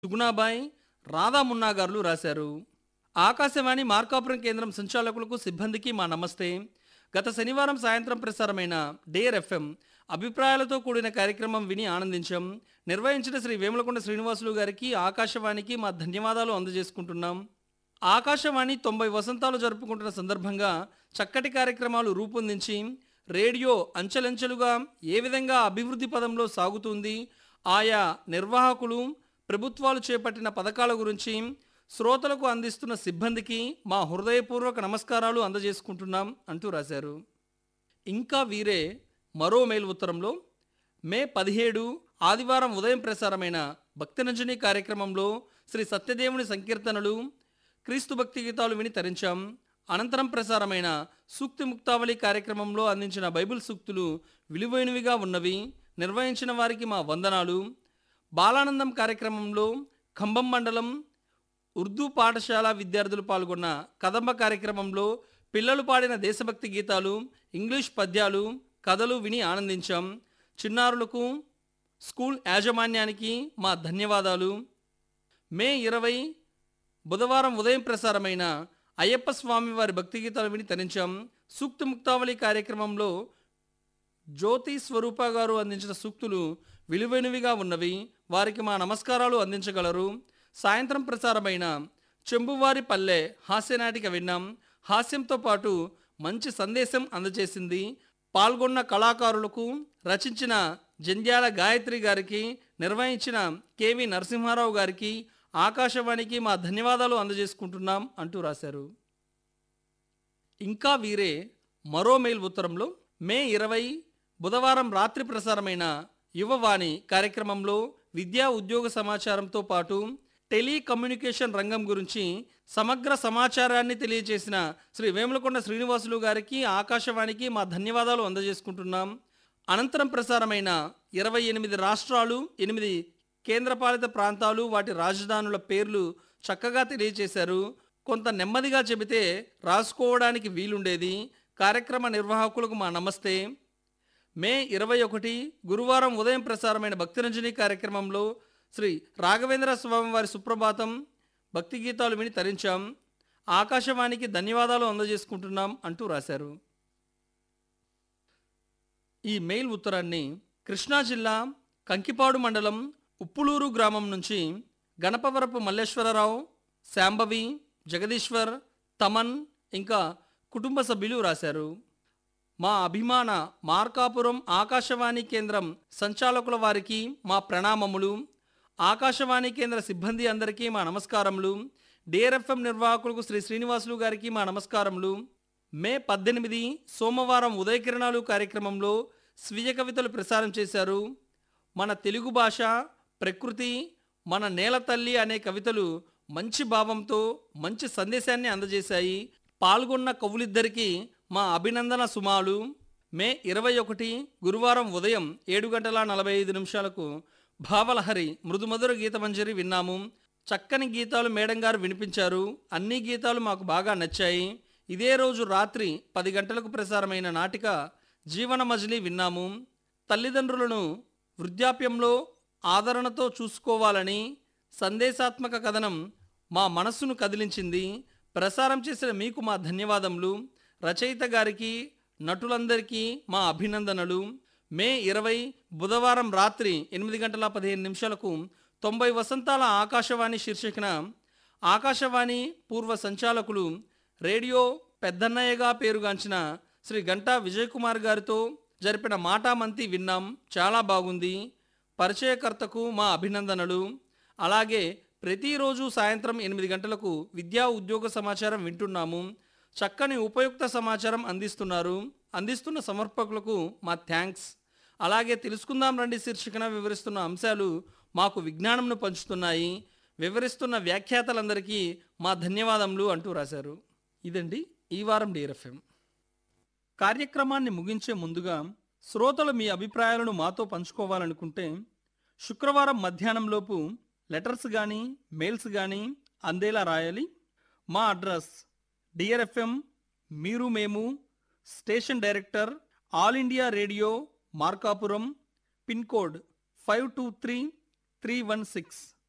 సుగుణాబాయ్ రాధా మున్నా గారులు రాశారు ఆకాశవాణి మార్కాపురం కేంద్రం సంచాలకులకు సిబ్బందికి మా నమస్తే గత శనివారం సాయంత్రం ప్రసారమైన డేర్ ఎఫ్ఎం అభిప్రాయాలతో కూడిన కార్యక్రమం విని ఆనందించాం నిర్వహించిన శ్రీ వేములకొండ శ్రీనివాసులు గారికి ఆకాశవాణికి మా ధన్యవాదాలు అందజేసుకుంటున్నాం ఆకాశవాణి తొంభై వసంతాలు జరుపుకుంటున్న సందర్భంగా చక్కటి కార్యక్రమాలు రూపొందించి రేడియో అంచెలంచెలుగా ఏ విధంగా అభివృద్ధి పదంలో సాగుతుంది ఆయా నిర్వాహకులు ప్రభుత్వాలు చేపట్టిన పథకాల గురించి శ్రోతలకు అందిస్తున్న సిబ్బందికి మా హృదయపూర్వక నమస్కారాలు అందజేసుకుంటున్నాం అంటూ రాశారు ఇంకా వీరే మరో మెయిల్ ఉత్తరంలో మే పదిహేడు ఆదివారం ఉదయం ప్రసారమైన భక్తిరంజని కార్యక్రమంలో శ్రీ సత్యదేవుని సంకీర్తనలు క్రీస్తు భక్తి గీతాలు విని తరించాం అనంతరం ప్రసారమైన సూక్తి ముక్తావళి కార్యక్రమంలో అందించిన బైబిల్ సూక్తులు విలువైనవిగా ఉన్నవి నిర్వహించిన వారికి మా వందనాలు బాలానందం కార్యక్రమంలో ఖమ్మం మండలం ఉర్దూ పాఠశాల విద్యార్థులు పాల్గొన్న కదంబ కార్యక్రమంలో పిల్లలు పాడిన దేశభక్తి గీతాలు ఇంగ్లీష్ పద్యాలు కథలు విని ఆనందించాం చిన్నారులకు స్కూల్ యాజమాన్యానికి మా ధన్యవాదాలు మే ఇరవై బుధవారం ఉదయం ప్రసారమైన అయ్యప్ప స్వామి వారి భక్తి గీతాలు విని తరించాం సూక్తి ముక్తావళి కార్యక్రమంలో జ్యోతి స్వరూప గారు అందించిన సూక్తులు విలువైనవిగా ఉన్నవి వారికి మా నమస్కారాలు అందించగలరు సాయంత్రం ప్రసారమైన చెంబువారి పల్లె హాస్యనాటిక విన్నాం హాస్యంతో పాటు మంచి సందేశం అందజేసింది పాల్గొన్న కళాకారులకు రచించిన జంధ్యాల గాయత్రి గారికి నిర్వహించిన కెవి నరసింహారావు గారికి ఆకాశవాణికి మా ధన్యవాదాలు అందజేసుకుంటున్నాం అంటూ రాశారు ఇంకా వీరే మరో మెయిల్ ఉత్తరంలో మే ఇరవై బుధవారం రాత్రి ప్రసారమైన యువవాణి కార్యక్రమంలో విద్యా ఉద్యోగ సమాచారంతో పాటు టెలికమ్యూనికేషన్ రంగం గురించి సమగ్ర సమాచారాన్ని తెలియజేసిన శ్రీ వేములకొండ శ్రీనివాసులు గారికి ఆకాశవాణికి మా ధన్యవాదాలు అందజేసుకుంటున్నాం అనంతరం ప్రసారమైన ఇరవై ఎనిమిది రాష్ట్రాలు ఎనిమిది కేంద్రపాలిత ప్రాంతాలు వాటి రాజధానుల పేర్లు చక్కగా తెలియజేశారు కొంత నెమ్మదిగా చెబితే రాసుకోవడానికి వీలుండేది కార్యక్రమ నిర్వాహకులకు మా నమస్తే మే ఇరవై ఒకటి గురువారం ఉదయం ప్రసారమైన భక్తిరంజని కార్యక్రమంలో శ్రీ రాఘవేంద్ర స్వామి వారి సుప్రభాతం భక్తి గీతాలు విని తరించాం ఆకాశవాణికి ధన్యవాదాలు అందజేసుకుంటున్నాం అంటూ రాశారు ఈ మెయిల్ ఉత్తరాన్ని కృష్ణా జిల్లా కంకిపాడు మండలం ఉప్పులూరు గ్రామం నుంచి గణపవరపు మల్లేశ్వరరావు శాంభవి జగదీశ్వర్ తమన్ ఇంకా కుటుంబ సభ్యులు రాశారు మా అభిమాన మార్కాపురం ఆకాశవాణి కేంద్రం సంచాలకుల వారికి మా ప్రణామములు ఆకాశవాణి కేంద్ర సిబ్బంది అందరికీ మా నమస్కారములు డిఆర్ఎఫ్ఎం నిర్వాహకులకు శ్రీ శ్రీనివాసులు గారికి మా నమస్కారములు మే పద్దెనిమిది సోమవారం ఉదయకిరణాలు కార్యక్రమంలో స్వీయ కవితలు ప్రసారం చేశారు మన తెలుగు భాష ప్రకృతి మన నేల తల్లి అనే కవితలు మంచి భావంతో మంచి సందేశాన్ని అందజేశాయి పాల్గొన్న కవులిద్దరికీ మా అభినందన సుమాలు మే ఇరవై ఒకటి గురువారం ఉదయం ఏడు గంటల నలభై ఐదు నిమిషాలకు భావలహరి మృదుమధుర గీతమంజరి విన్నాము చక్కని గీతాలు మేడం గారు వినిపించారు అన్ని గీతాలు మాకు బాగా నచ్చాయి ఇదే రోజు రాత్రి పది గంటలకు ప్రసారమైన నాటిక జీవన మజిలీ విన్నాము తల్లిదండ్రులను వృద్ధాప్యంలో ఆదరణతో చూసుకోవాలని సందేశాత్మక కథనం మా మనస్సును కదిలించింది ప్రసారం చేసిన మీకు మా ధన్యవాదములు రచయిత గారికి నటులందరికీ మా అభినందనలు మే ఇరవై బుధవారం రాత్రి ఎనిమిది గంటల పదిహేను నిమిషాలకు తొంభై వసంతాల ఆకాశవాణి శీర్షికన ఆకాశవాణి పూర్వ సంచాలకులు రేడియో పెద్దన్నయ్యగా పేరుగాంచిన శ్రీ గంటా విజయ్ కుమార్ గారితో జరిపిన మాటామంతి విన్నాం చాలా బాగుంది పరిచయకర్తకు మా అభినందనలు అలాగే ప్రతిరోజు సాయంత్రం ఎనిమిది గంటలకు విద్యా ఉద్యోగ సమాచారం వింటున్నాము చక్కని ఉపయుక్త సమాచారం అందిస్తున్నారు అందిస్తున్న సమర్పకులకు మా థ్యాంక్స్ అలాగే తెలుసుకుందాం రండి శీర్షికన వివరిస్తున్న అంశాలు మాకు విజ్ఞానంను పంచుతున్నాయి వివరిస్తున్న వ్యాఖ్యాతలందరికీ మా ధన్యవాదములు అంటూ రాశారు ఇదండి ఈ వారం డిఆర్ఎఫ్ఎం కార్యక్రమాన్ని ముగించే ముందుగా శ్రోతలు మీ అభిప్రాయాలను మాతో పంచుకోవాలనుకుంటే శుక్రవారం మధ్యాహ్నంలోపు లెటర్స్ కానీ మెయిల్స్ కానీ అందేలా రాయాలి మా అడ్రస్ డిఆర్ఎఫ్ఎం మీరు మేము station director All India Radio Markapuram pin code five two three three one six